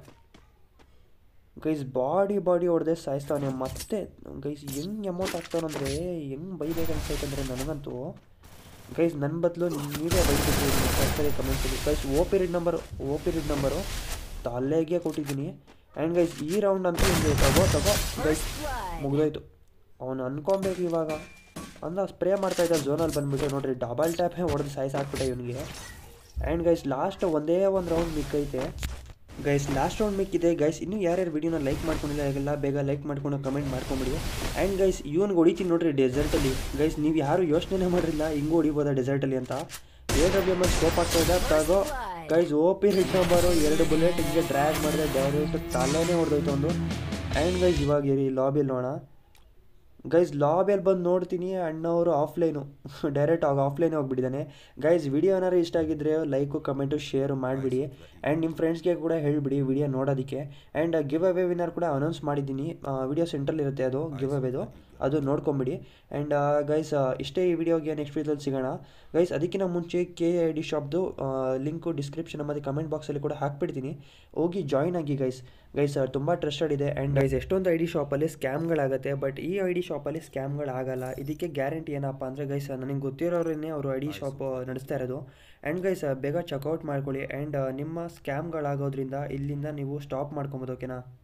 ಗೈಸ್ ಬಾಡಿ ಬಾಡಿ ಹೊಡೆದೆ ಸಾಯಿಸ್ತಾವನೆ ಮತ್ತೆ ಗೈಸ್ ಹೆಂಗ್ ಅಮೌಂಟ್ ಆಗ್ತಾವನಂದ್ರೆ ಹೆಂಗ್ ಬೈಬೇಕು ಅನ್ಸೈತಂದ್ರೆ ನನಗಂತೂ ಗೈಸ್ ನನ್ನ ಬದಲು ನೀವೇ ಬೈತಿದ್ರಿ ಸರಿ ಕಮೆಂಟ್ಸಲ್ಲಿ guys O period number O period number ತಲೆಗೆ ಕೊಟ್ಟಿದ್ದೀನಿ ಆ್ಯಂಡ್ ಗೈಸ್ ಈ ರೌಂಡ್ ಅಂತೂ ಹಿಂಗೆ ತಗೋ ತಗೋ ಗೈಸ್ ಮುಗ್ದೋಯ್ತು ಅವನು ಅನ್ಕೊಬೇಕು ಇವಾಗ ಅಂದ ಸ್ಪ್ರೇ ಮಾಡ್ತಾ ಇದ್ದ ಝೋನಲ್ಲಿ ಬಂದ್ಬಿಟ್ಟು ನೋಡ್ರಿ ಡಬಲ್ ಟ್ಯಾಪೇ ಹೊಡೆದು ಸಾಯಿಸಾಕ್ಬಿಟ್ಟೆ ಇವನಿಗೆ ಆ್ಯಂಡ್ ಗೈಸ್ ಲಾಸ್ಟ್ ಒಂದೇ ಒಂದು ರೌಂಡ್ ಮಿಕ್ಕೈತೆ ಗೈಸ್ ಲಾಸ್ಟ್ ರೌಂಡ್ ಮಿಕ್ಕಿದೆ ಗೈಸ್ ಇನ್ನೂ ಯಾರ್ಯಾರು ವಿಡಿಯೋನ ಲೈಕ್ ಮಾಡ್ಕೊಂಡಿಲ್ಲ ಈಗೆಲ್ಲ ಬೇಗ ಲೈಕ್ ಮಾಡ್ಕೊಂಡು ಕಮೆಂಟ್ ಮಾಡ್ಕೊಂಬಿಡಿ ಆ್ಯಂಡ್ ಗೈಸ್ ಇವ್ನಿಗೆ ಹೊಡಿತೀನಿ ನೋಡ್ರಿ ಡೆಸರ್ಟಲ್ಲಿ ಗೈಸ್ ನೀವು ಯಾರು ಯೋಚನೆ ಮಾಡಿರಲಿಲ್ಲ ಹಿಂಗೂ ಹೊಡಿಬೋದಾ ಡೆಸರ್ಟಲ್ಲಿ ಅಂತ A W M S scope ಆಗ್ತಾ ಇದೆ ತಗೋ guys O P hit number ಎರಡು ಬುಲೆಟ್ ಹಿಂಗೆ ಡ್ರ್ಯಾಗ್ ಮಾಡಿದ್ರೆ ಡೈರೆಕ್ಟ್ ತಲೆನೇ ಹೊಡೆದೋಯ್ತು ಒಂದು ಆ್ಯಂಡ್ ಗೈಸ್ ಇವಾಗ ಇರಿ ಲಾಬಿಯಲ್ಲಿ ನೋಡೋಣ ಗೈಸ್ ಲಾಬಿಯಲ್ಲಿ ಬಂದು ನೋಡ್ತೀನಿ ಅಣ್ಣವರು ಆಫ್ಲೈನು ಡೈರೆಕ್ಟ್ ಆಗ ಆಫ್ಲೈನ್ ಹೋಗ್ಬಿಟ್ಟಿದ್ದಾನೆ ಗೈಸ್ ವಿಡಿಯೋ ಏನಾರು ಇಷ್ಟ ಆಗಿದ್ರೆ ಲೈಕು ಕಮೆಂಟು ಶೇರು ಮಾಡಿಬಿಡಿ ಆ್ಯಂಡ್ ನಿಮ್ಮ ಫ್ರೆಂಡ್ಸ್ಗೆ ಕೂಡ ಹೇಳಿಬಿಡಿ ವಿಡಿಯೋ ನೋಡೋದಕ್ಕೆ ಆ್ಯಂಡ್ ಗಿವ್ ಅವೇ ವಿನ್ನರ್ ಕೂಡ ಅನೌನ್ಸ್ ಮಾಡಿದ್ದೀನಿ ವಿಡಿಯೋ ಸೆಂಟ್ರಲ್ಲಿ ಇರುತ್ತೆ ಅದು ಗಿವ್ ಅವೇದು ಅದು ನೋಡ್ಕೊಂಬಿಡಿ ಆ್ಯಂಡ್ ಗೈಸ್ ಇಷ್ಟೇ ಈ ವಿಡಿಯೋಗೆ ನೆಕ್ಸ್ಟ್ ವೀಡಿಯೋದಲ್ಲಿ ಸಿಗೋಣ ಗೈಸ್ ಅದಕ್ಕಿಂತ ಮುಂಚೆ ಕೆ ಐ ಡಿ ಶಾಪ್ದು ಲಿಂಕು ಡಿಸ್ಕ್ರಿಪ್ಷನ್ ಮತ್ತು ಕಮೆಂಟ್ ಬಾಕ್ಸಲ್ಲಿ ಕೂಡ ಹಾಕ್ಬಿಡ್ತೀನಿ ಹೋಗಿ ಜಾಯ್ನ್ ಆಗಿ ಗೈಸ್ ಗೈಸ್ ತುಂಬ ಟ್ರಸ್ಟೆಡ್ ಇದೆ ಆ್ಯಂಡ್ ಗೈಸ್ ಎಷ್ಟೊಂದು ಐ ಡಿ ಶಾಪಲ್ಲಿ ಸ್ಕ್ಯಾಮ್ಗಳಾಗುತ್ತೆ ಬಟ್ ಈ ಐ ಡಿ ಶಾಪಲ್ಲಿ ಸ್ಕ್ಯಾಮ್ಗಳಾಗಲ್ಲ ಇದಕ್ಕೆ ಗ್ಯಾರಂಟಿ ಏನಪ್ಪ ಅಂದರೆ ಗೈಸ್ ನನಗೆ ಗೊತ್ತಿರೋರನ್ನೇ ಅವರು ಐ ಡಿ ಶಾಪ್ ನಡೆಸ್ತಾ ಇರೋದು ಆ್ಯಂಡ್ ಗೈಸ್ ಬೇಗ ಚೆಕ್ಔಟ್ ಮಾಡ್ಕೊಳ್ಳಿ ಆ್ಯಂಡ್ ನಿಮ್ಮ ಸ್ಕ್ಯಾಮ್ಗಳಾಗೋದ್ರಿಂದ ಇಲ್ಲಿಂದ ನೀವು ಸ್ಟಾಪ್ ಮಾಡ್ಕೊಬೋದು ಓಕೆನಾ